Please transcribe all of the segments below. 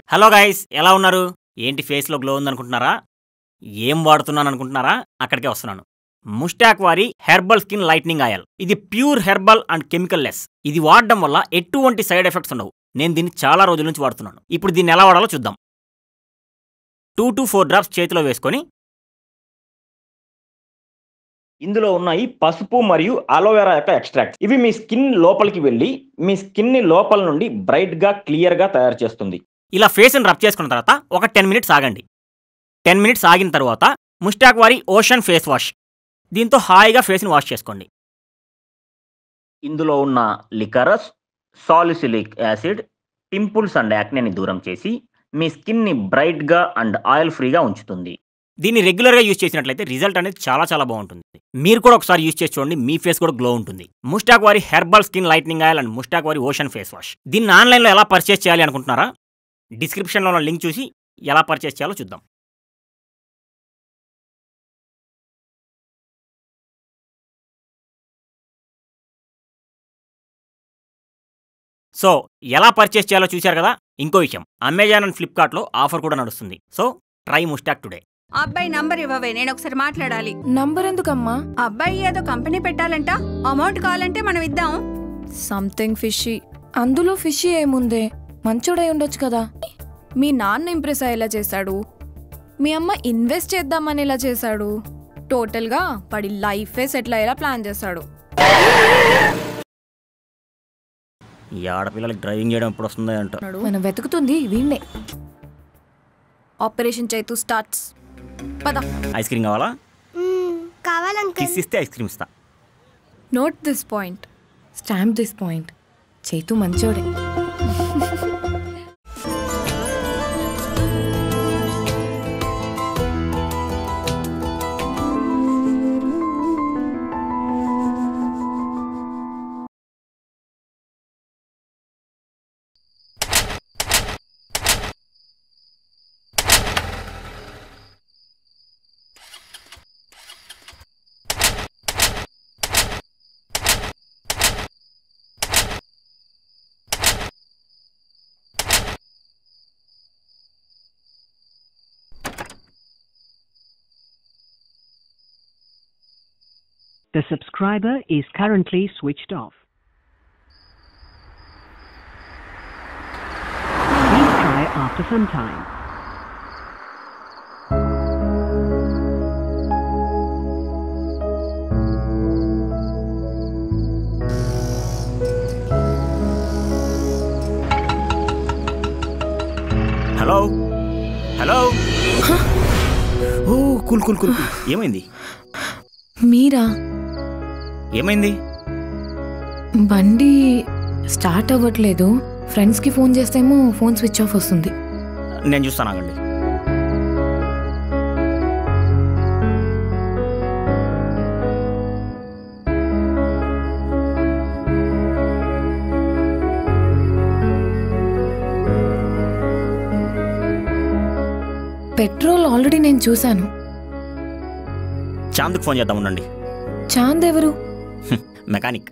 Hello guys ఎలా ఉన్నారు ఏంటి ఫేస్లో గ్లో ఉందనుకుంటున్నారా ఏం వాడుతున్నాను అనుకుంటున్నారా అక్కడికే వస్తున్నాను ముస్టాక్ వారి హెర్బల్ స్కిన్ లైట్నింగ్ ఆయిల్ ఇది pure herbal and chemical less ఇది వాడడం వల్ల ఎటువంటి సైడ్ ఎఫెక్ట్స్ ఉండవు నేను దీన్ని చాలా రోజుల నుంచి వాడుతున్నాను ఇప్పుడు దీన్ని ఎలా వాడాలో చూద్దాం టూ టు ఫోర్ డ్రాప్స్ చేతిలో వేసుకొని ఇందులో ఉన్నాయి పసుపు మరియు అలోవెరా యొక్క ఎక్స్ట్రాక్ట్ ఇవి మీ స్కిన్ లోపలికి వెళ్ళి మీ స్కిన్ ని లోపల నుండి బ్రైట్ గా క్లియర్ గా తయారు చేస్తుంది ఇలా ఫేస్ని రబ్ చేసుకున్న తర్వాత ఒక టెన్ మినిట్స్ ఆగండి టెన్ మినిట్స్ ఆగిన తర్వాత ముస్టాక్ వారి ఓషన్ ఫేస్ వాష్ దీంతో హాయిగా ఫేస్ని వాష్ చేసుకోండి ఇందులో ఉన్న licorice salicylic acid pimples and యాక్నేని దూరం చేసి మీ స్కిన్ని బ్రైట్గా అండ్ ఆయిల్ ఫ్రీగా ఉంచుతుంది దీన్ని రెగ్యులర్గా యూజ్ చేసినట్లయితే రిజల్ట్ అనేది చాలా చాలా బాగుంటుంది మీరు కూడా ఒకసారి యూజ్ చేసి చూడండి మీ ఫేస్ కూడా గ్లో ఉంటుంది ముస్టాక్ వారి herbal skin lightening oil and Mustaq వారి ఓషన్ ఫేస్ వాష్ దీన్ని ఆన్లైన్లో ఎలా పర్చేస్ చేయాలి అనుకుంటున్నారా డిస్క్రిప్షన్లో ఉన్న లింక్ చూసి ఎలా పర్చేస్ చేయాలో చూద్దాం సో ఎలా పర్చేస్ చేయాలో చూశారు కదా ఇంకో విషయం అమెజాన్ అండ్ ఫ్లిప్కార్ట్లో ఆఫర్ కూడా నడుస్తుంది సో ట్రై ముస్టాక్ టుడే ఆ అబ్బాయి నంబర్ ఇవ్వవే నేను ఒకసారి మాట్లాడాలి నంబర్ ఎందుకమ్మా ఆ అబ్బాయి ఏదో కంపెనీ పెట్టాలంట అమౌంట్ కావాలంటే మనం ఇద్దాం సంథింగ్ ఫిషీ అందులో ఫిషీ ఏముందే మంచోడై ఉండొచ్చు కదా మీ నాన్న ఇంప్రెస్ అయ్యేలా చేశాడు మీ అమ్మ ఇన్వెస్ట్ చేద్దామని ఎలా చేశాడు టోటల్గా వాడి లైఫే సెటిల్ అయ్యేలా ప్లాన్ చేశాడు ఈ ఆడపిల్లలకి డ్రైవింగ్ చేయడం ఎప్పుడు వస్తుందో అంట మనం వెతుకుతుంది వీణ్ణే ఆపరేషన్ చైతు స్టార్ట్స్ పద ఐస్ క్రీమ్ కావాలా కావాలంకల్ కిస్ ఇస్తే ఐస్ క్రీమ్ ఇస్తా note this point stamp this point Chaitu మంచోడే The subscriber is currently switched off. Please try after some time. Hello hello oh cool cool cool cool. ఏమైంది మీరా ఏమైంది బండి start అవ్వట్లేదు ఫ్రెండ్స్కి ఫోన్ చేస్తేమో ఫోన్ స్విచ్ ఆఫ్ వస్తుంది నేను చూస్తాను ఆగండి పెట్రోల్ ఆల్రెడీ నేను చూశాను చాందుకు ఫోన్ చేద్దాం ఉండండి చాంద్ ఎవరు హ్మ్, మెకానిక్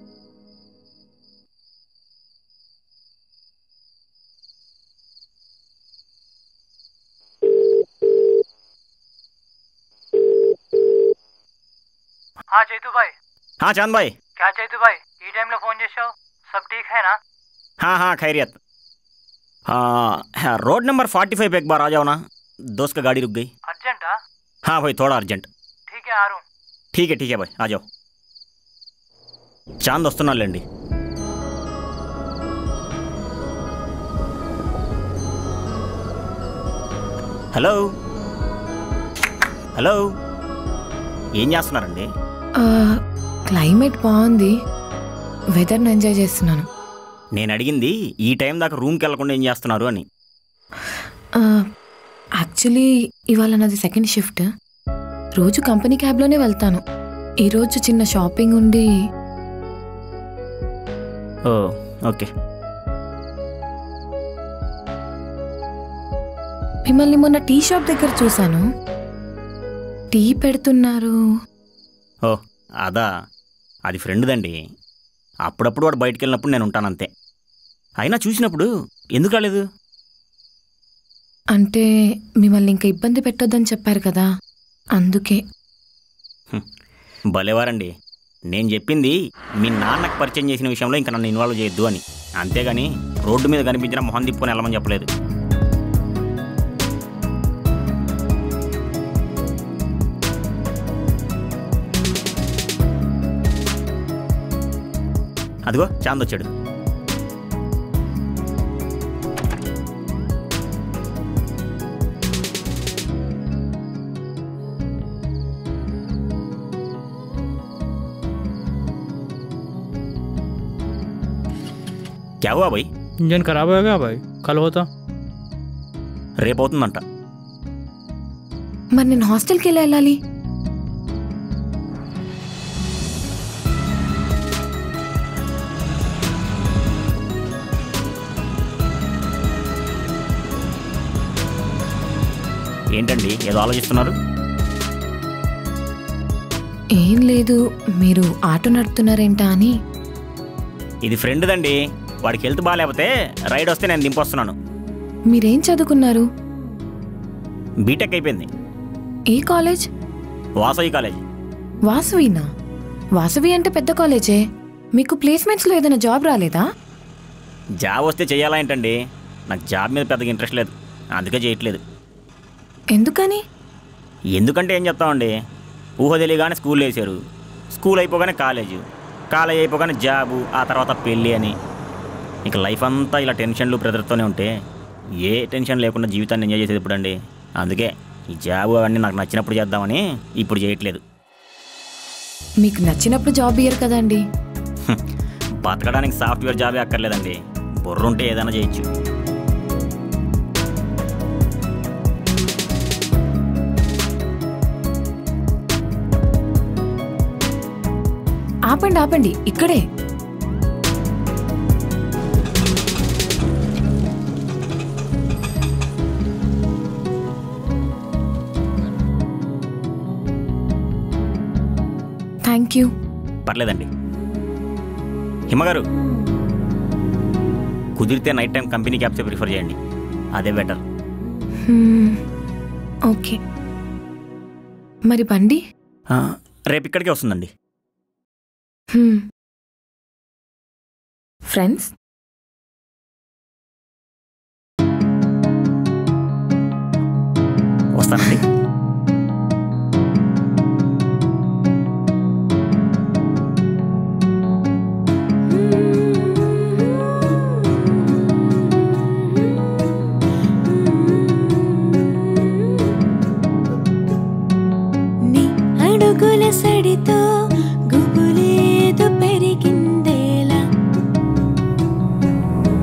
हाँ चैतू भाई हाँ चांद भाई क्या चैतू भाई ఈ టైంలో ఫోన్ చేశావు సబ్ ఠీక్ है ना हाँ हाँ खैरियत हाँ हाँ, रोड नंबर फोर्टी फाइव पे एक बार आ जाओ ना दोस्त का गाड़ी रुक गई అర్జెంటా हाँ भाई थोड़ा अर्जेंट ठीक है आ रहा हूँ ठीक है ठीक है भाई आ जाओ చాంద్ వస్తున్నాళ్ళండి హలో హలో ఏం చేస్తున్నారండి ఆ, క్లైమేట్ బాగుంది వెదర్ని ఎంజాయ్ చేస్తున్నాను నేను అడిగింది ఈ టైం దాకా రూమ్కి వెళ్ళకుండా ఏం చేస్తున్నారు అని ఆ, యాక్చువల్లీ ఇవాళ నాది సెకండ్ షిఫ్ట్ రోజు కంపెనీ క్యాబ్లోనే వెళ్తాను ఈరోజు చిన్న షాపింగ్ ఉండి ఓ ఓకే మిమ్మల్ని మొన్న టీ షాప్ దగ్గర చూశాను టీ పెడుతున్నారు ఓ అదా అది ఫ్రెండ్దండి అప్పుడప్పుడు వాడు బయటికి వెళ్ళినప్పుడు నేను ఉంటాను అంతే అయినా చూసినప్పుడు ఎందుకు రాలేదు అంటే మిమ్మల్ని ఇంకా ఇబ్బంది పెట్టొద్దని చెప్పారు కదా అందుకే భలేవారండి నేను చెప్పింది మీ నాన్నకు పరిచయం చేసిన విషయంలో ఇంకా నన్ను ఇన్వాల్వ్ చేయొద్దు అని అంతేగాని రోడ్డు మీద కనిపించిన మొహం తిప్పుకొని వెళ్ళమని చెప్పలేదు అదిగో చాంద్ వచ్చాడు క్యా హువా భయ్ इंजन खराब हो गया भाई कल होता రేపు అవుతుందంట మరి నేను హాస్టల్కి ఎలా వెళ్ళాలి ఏంటండి ఏదో ఆలోచిస్తున్నారు ఏం లేదు మీరు ఆటో నడుపుతున్నారేంటా అని ఇది ఫ్రెండ్దండి వాడికి హెల్త్ బాగాలేకపోతే రైడ్ వస్తే నేను దింపొస్తున్నాను మీరేం చదువుకున్నారు బీటెక్ అయిపోయింది ఏ కాలేజ్ వాసవి కాలేజ్ వాసవినా వాసవి అంటే పెద్ద కాలేజే మీకు ప్లేస్మెంట్స్లో ఏదైనా జాబ్ రాలేదా జాబ్ వస్తే చేయాలా ఏంటండి నాకు జాబ్ మీద పెద్దగా ఇంట్రెస్ట్ లేదు అందుకే చేయట్లేదు ఎందుకని ఎందుకంటే ఏం చెప్తామండి ఊహ తెలియగానే స్కూల్ వేసారు స్కూల్ అయిపోగానే కాలేజు కాలేజ్ అయిపోగానే జాబు ఆ తర్వాత పెళ్ళి అని ఇక లైఫ్ అంతా ఇలా టెన్షన్లు ప్రెజర్తోనే ఉంటే ఏ టెన్షన్ లేకుండా జీవితాన్ని ఎంజాయ్ చేసేది ఇప్పుడండి అందుకే ఈ జాబ్ అవన్నీ నాకు నచ్చినప్పుడు చేద్దామని ఇప్పుడు చేయట్లేదు మీకు నచ్చినప్పుడు జాబ్ ఇయ్యరు కదండి హ్మ్. బతకడానికి సాఫ్ట్వేర్ జాబే అక్కర్లేదండి బుర్రుంటే ఏదైనా చేయొచ్చు ఆపండి ఆపండి ఇక్కడే థ్యాంక్ యూ పర్లేదండి హిమగారు కుదిరితే నైట్ టైం కంపెనీ క్యాబ్సే ప్రిఫర్ చేయండి అదే బెటర్ ఓకే మరి బండి రేపు ఇక్కడికే వస్తుందండి ఫ్రెండ్స్ వస్తానండి నీ అడుగుల సడితో గుబులేదు పెరిగిందేలా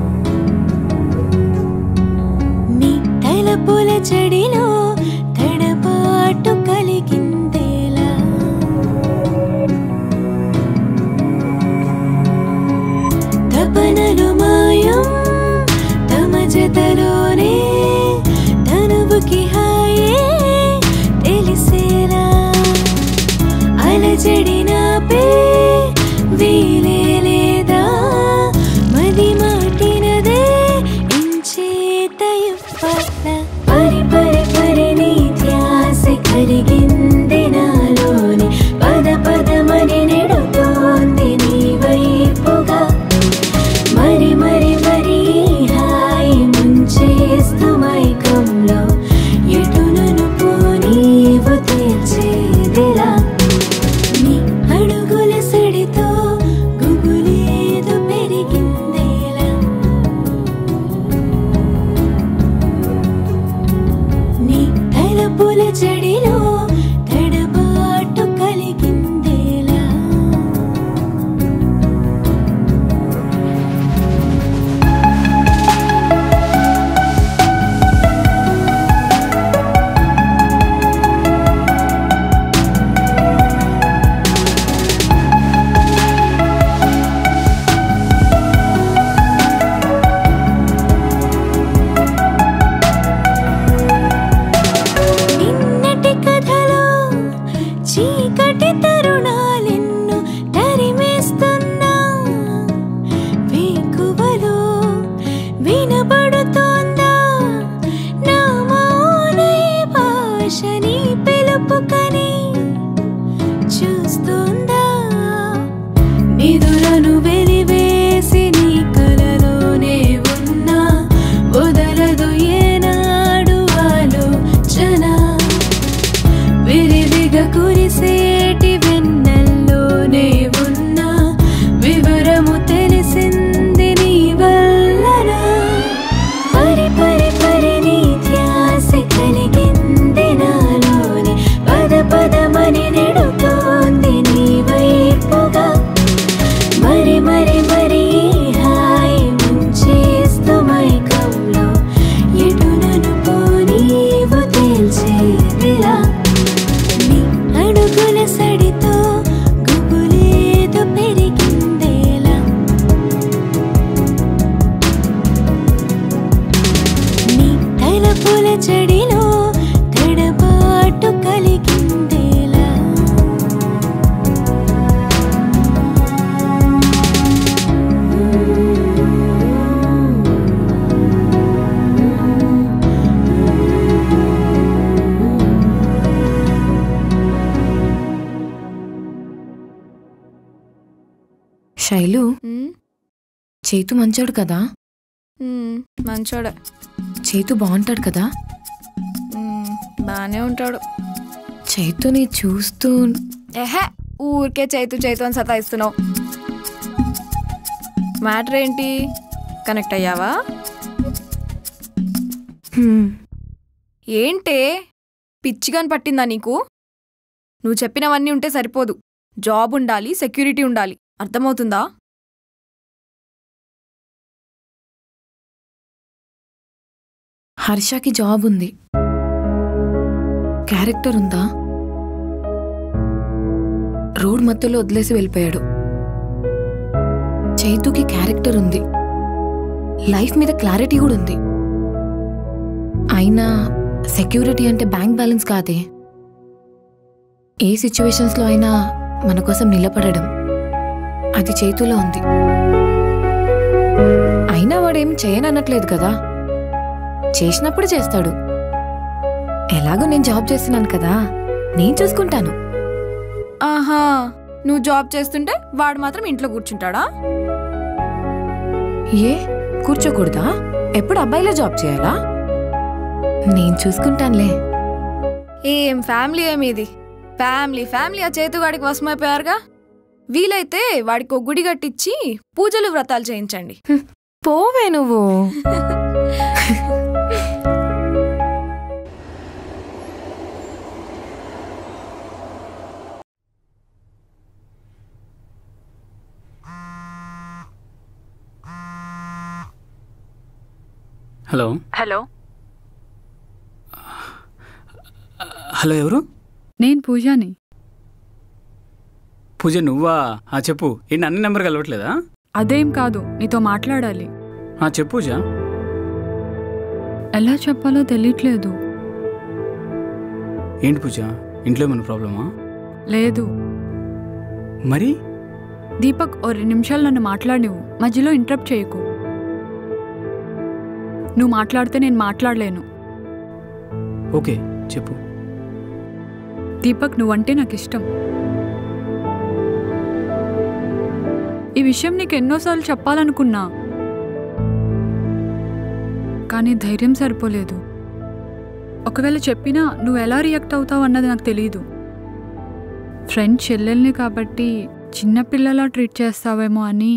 నీ తలపుల చెడిలో తడ నన్ను వెలివేసి నీ కలలోనే ఉన్నా వదలదు ఏనాడు ఆలోచన విరివిగా కురిసేటి వెన్నెల్లోనే ఉన్నా వివరము తెలిసింది నీ వల్లన పరి పరి పరి నీ ధ్యాస కలిగింది నాలోని పద పదమని నెడుతోంది నీ వైపుగా మరి మరి మరి ఈ హాయి ముంచేస్తూ మైకంలో ఎటు నన్ను పోనీవు తేల్చేదిలా నీ అడుగుల సడితో గుబులేదో పెరిగిందేలా నీ తలపుల చెడిలో తడబాటు కలిగిందేలా శైలు మ్మ్. చేతు మంచోడు కదా మ్మ్. మంచోడే చేతు బాగుంటాడు కదా మ్మ్. బానే ఉంటాడు చైతుని చూస్తూ ఎహే ఊరికే చైతు చైతు అని సతాయిస్తున్నావు మ్యాటర్ ఏంటి కనెక్ట్ అయ్యావా హ్మ్, ఏంటే పిచ్చిగాని పట్టిందా నీకు నువ్వు చెప్పినవన్నీ ఉంటే సరిపోదు జాబ్ ఉండాలి సెక్యూరిటీ ఉండాలి అర్థమవుతుందా హర్షకి జాబ్ ఉంది క్యారెక్టర్ ఉందా రోడ్ మధ్యలో వదిలేసి వెళ్ళిపోయాడు చైతుకి క్యారెక్టర్ ఉంది లైఫ్ మీద క్లారిటీ కూడా ఉంది అయినా సెక్యూరిటీ అంటే బ్యాంక్ బ్యాలెన్స్ కాదే ఏ సిచ్యువేషన్స్లో అయినా మన కోసం నిలబడడం అది చేతులో ఉంది అయినా వాడేం చేయనన్నట్లేదు కదా చేసినప్పుడు చేస్తాడు ఎలాగో నేను జాబ్ చేస్తున్నాను కదా నేను చూసుకుంటాను ఆహా నువ్వు జాబ్ చేస్తుంటే వాడు మాత్రం ఇంట్లో కూర్చుంటాడా ఏ కూర్చోకూడదా ఎప్పుడు అబ్బాయిలో జాబ్ చేయాలా నేను చూసుకుంటానులే ఏం ఫ్యామిలీ ఏమి ఇది ఫ్యామిలీ ఫ్యామిలీ ఆ చేతుగాడికి వశమైపోయారుగా వీలైతే వాడికి ఒక గుడి కట్టించి పూజలు వ్రతాలు చేయించండి పోవే నువ్వు హలో హలో హలో ఎవరు నేను పూజాని పూజ నువ్వా ఆ చెప్పు ఏంటి అన్ని నెంబర్ కలవట్లేదా అదేం కాదు నీతో మాట్లాడాలి ఆ చెప్పు పూజ ఎలా చెప్పాలో తెలియట్లేదు ఏంటి పూజ ఇంట్లో ఏమైనా ప్రాబ్లమా లేదు మరి దీపక్ ఓ రెండు నిమిషాలు నన్ను మాట్లాడివు మధ్యలో ఇంటరప్ట్ చేయకు నువ్వు మాట్లాడితే నేను మాట్లాడలేను ఓకే చెప్పు దీపక్ నువ్వంటే నాకు ఇష్టం ఈ విషయం నీకు ఎన్నోసార్లు చెప్పాలనుకున్నా కానీ ధైర్యం సరిపోలేదు ఒకవేళ చెప్పినా నువ్వు ఎలా రియాక్ట్ అవుతావు అన్నది నాకు తెలియదు ఫ్రెండ్ చెల్లెల్ని కాబట్టి చిన్నపిల్లలా ట్రీట్ చేస్తావేమో అని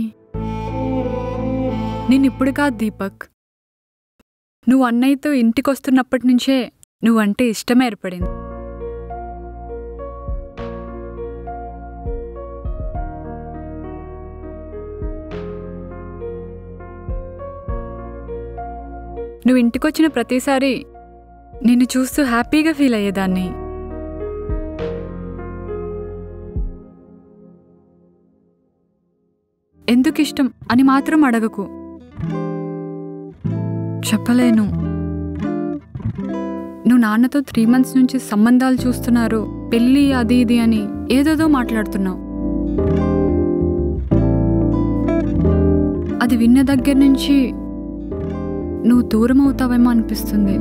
నేను ఇప్పుడు కాదు దీపక్ నువ్వు అన్నయ్యతో ఇంటికి వస్తున్నప్పటి నుంచే నువ్వంటే ఇష్టం ఏర్పడింది నువ్వు ఇంటికొచ్చిన ప్రతిసారి నిన్ను చూస్తూ హ్యాపీగా ఫీల్ అయ్యేదాన్ని ఎందుకు ఇష్టం అని మాత్రం అడగకు చెప్పలేను నువ్వు నాన్నతో త్రీ మంత్స్ నుంచి సంబంధాలు చూస్తున్నారు పెళ్ళి అది ఇది అని ఏదేదో మాట్లాడుతున్నావు అది విన్న దగ్గర నుంచి నువ్వు దూరం అవుతావేమో అనిపిస్తుంది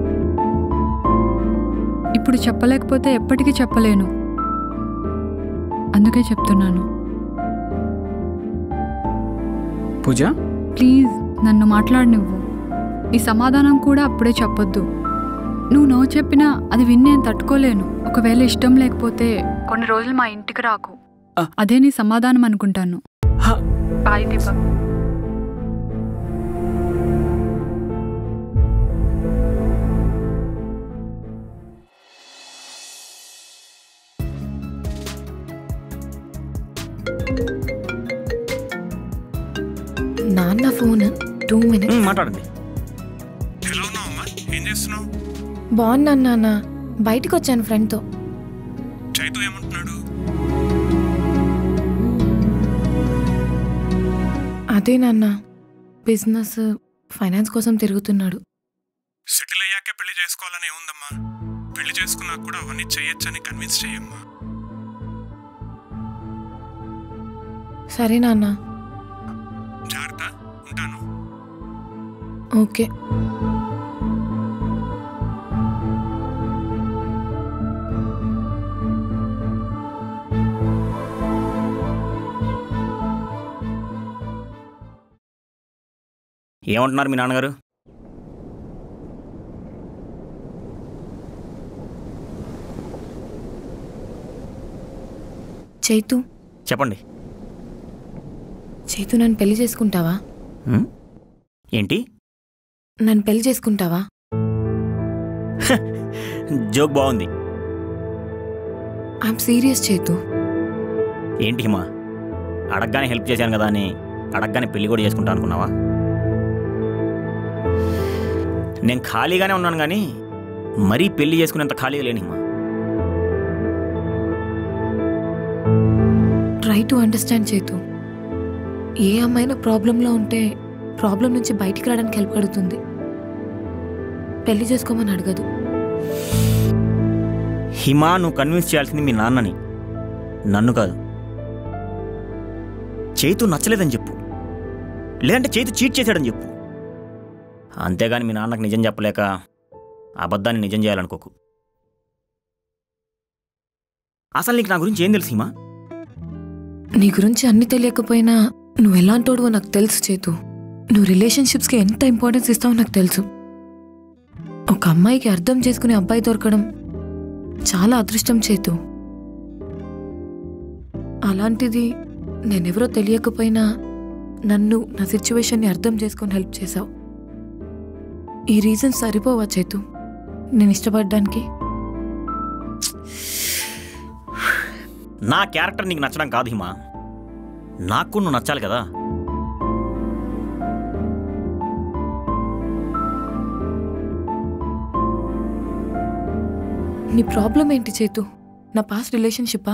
ఇప్పుడు చెప్పలేకపోతే ఎప్పటికీ చెప్పలేను అందుకే చెప్తున్నాను పూజ ప్లీజ్ నన్ను మాట్లాడనివ్వు నీ సమాధానం కూడా అప్పుడే చెప్పొద్దు నువ్వు నో చెప్పినా అది విని నేను తట్టుకోలేను ఒకవేళ ఇష్టం లేకపోతే కొన్ని రోజులు మా ఇంటికి రాకు ఆ. అదే నీ సమాధానం అనుకుంటాను హ. బాయ్ దీపక్ నాన్న ఫోన్ టూ మినిట్స్ ఉమ్, మాట్లాడండి ఎలా ఉన్నావమ్మా ఏం చేస్తున్నావు బాగున్నాను నాన్న బయటికి వచ్చాను ఫ్రెండ్తో చైతు ఏమంటున్నాడు అదే నాన్న బిజినెస్ ఫైనాన్స్ కోసం తిరుగుతున్నాడు సెటిల్ అయ్యాకే పెళ్లి చేసుకోవాలని ఉందమ్మా పెళ్లి చేసుకున్నాక కూడా అవన్నీ చేయొచ్చని కన్విన్స్ చేయమ్మా సరే నాన్న జాగ్రత్త ఉంటాను ఓకే ఏమంటున్నారు మీ నాన్నగారు చైతు చెప్పండి చైతు నన్ను పెళ్లి చేసుకుంటావా ఉమ్, ఏంటి నన్ను పెళ్లి చేసుకుంటావా జోక్ బాగుంది ఐఎమ్ సీరియస్ చైతు ఏంటి హిమా అడగగానే హెల్ప్ చేశాను కదా అని అడగగానే పెళ్లి కూడా చేసుకుంటా అనుకున్నావా నేను ఖాళీగానే ఉన్నాను కానీ మరీ పెళ్లి చేసుకునేంత ఖాళీగా లేని హిమా ట్రై టు అండర్స్టాండ్ చేతు ఏ అమ్మాయినా ప్రాబ్లంలో ఉంటే ప్రాబ్లం నుంచి బయటికి రావడానికి హెల్ప్ అడుగుతుంది పెళ్లి చేసుకోమని అడగదు హిమా నువ్వు కన్విన్స్ చేయాల్సింది మీ నాన్నని నన్ను కాదు చేతు నచ్చలేదని చెప్పు లేదంటే చేతు చీట్ చేశాడని చెప్పు అంతేగాని మీ నాన్నకు నిజం చెప్పలేక అబద్ధాన్ని నిజం చేయాలనుకోకు అసలు నీకు నా గురించి ఏం తెలుసు హిమా నీ గురించి అన్ని తెలియకపోయినా నువ్వు ఎలాంటోడువో నాకు తెలుసు చేతు నువ్వు రిలేషన్షిప్స్కి ఎంత ఇంపార్టెన్స్ ఇస్తావో నాకు తెలుసు ఒక అమ్మాయికి అర్థం చేసుకునే అబ్బాయి దొరకడం చాలా అదృష్టం చేతు అలాంటిది నేనెవరో తెలియకపోయినా నన్ను నా సిచ్యువేషన్ని అర్థం చేసుకొని హెల్ప్ చేశావు ఈ రీజన్ సరిపోవా చేతు నేను ఇష్టపడడానికి నా క్యారెక్టర్ నీకు నచ్చడం కాదు హిమా నాకు నువ్వు నచ్చాలి కదా నీ ప్రాబ్లం ఏంటి చేతు నా పాస్ట్ రిలేషన్షిప్పా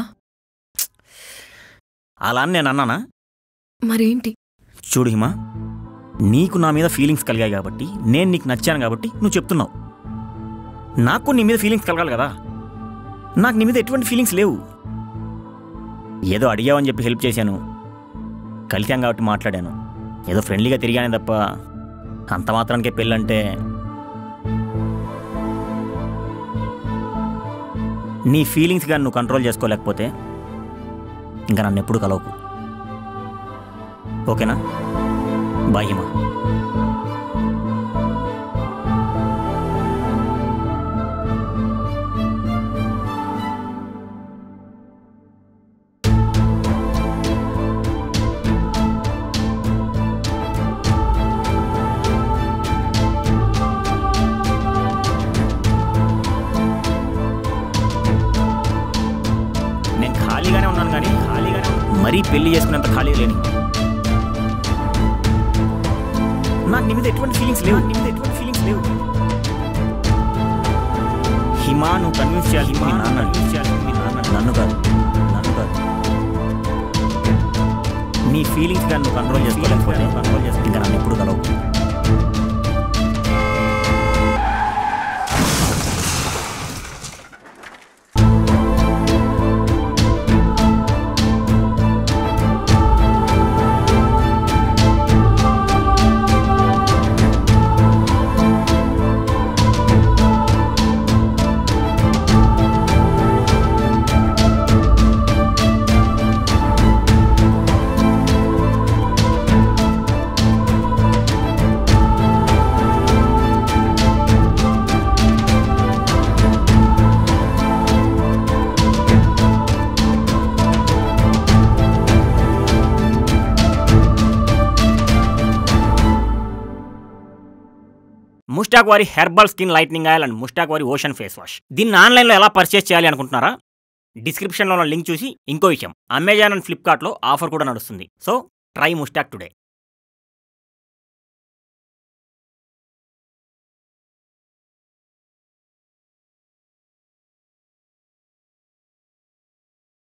అలా అని నేను అన్నానా మరేంటి చూడు హిమా నీకు నా మీద ఫీలింగ్స్ కలిగాయి కాబట్టి నేను నీకు నచ్చాను కాబట్టి నువ్వు చెప్తున్నావు నాకు నీ మీద ఫీలింగ్స్ కలగాలి కదా నాకు నీ మీద ఎటువంటి ఫీలింగ్స్ లేవు ఏదో అడిగావని చెప్పి హెల్ప్ చేశాను కలిసాం కాబట్టి మాట్లాడాను ఏదో ఫ్రెండ్లీగా తిరిగానే తప్ప అంత మాత్రానికే పెళ్ళంటే నీ ఫీలింగ్స్ కానీ నువ్వు కంట్రోల్ చేసుకోలేకపోతే ఇంకా నన్ను ఎప్పుడు కలవకు ఓకేనా బాయ్ హిమా నేను ఖాళీగానే ఉన్నాను కానీ ఖాళీగానే మరీ పెళ్లి చేసుకునేంత ఖాళీ లేని నాకు నీ మీద ఎటువంటి ఫీలింగ్స్ లేవు నీ మీద ఎటువంటి ఫీలింగ్స్ లేవు హిమా నువ్వు కన్విన్స్ చేయాలి హిమా నాన్న కన్విన్స్ చేయాలి మీ నాన్న నన్ను కాదు నన్ను కాదు నీ ఫీలింగ్స్ కానీ నువ్వు కంట్రోల్ చేసుకోలేకపోతే కంట్రోల్ చేస్తే ఇంకా నన్ను ఎప్పుడు కలవు ముస్టాక్ వారి herbal skin lightening oil and Mustaq వారి ఓషన్ ఫేస్ వాష్ దీన్ని ఆన్లైన్లో ఎలా పర్చేస్ చేయాలి అనుకుంటున్నారా డిస్క్రిప్షన్లో ఉన్న లింక్ చూసి ఇంకో విషయం అమెజాన్ అండ్ ఫ్లిప్కార్ట్లో ఆఫర్ కూడా నడుస్తుంది సో ట్రై ముస్టాక్ టుడే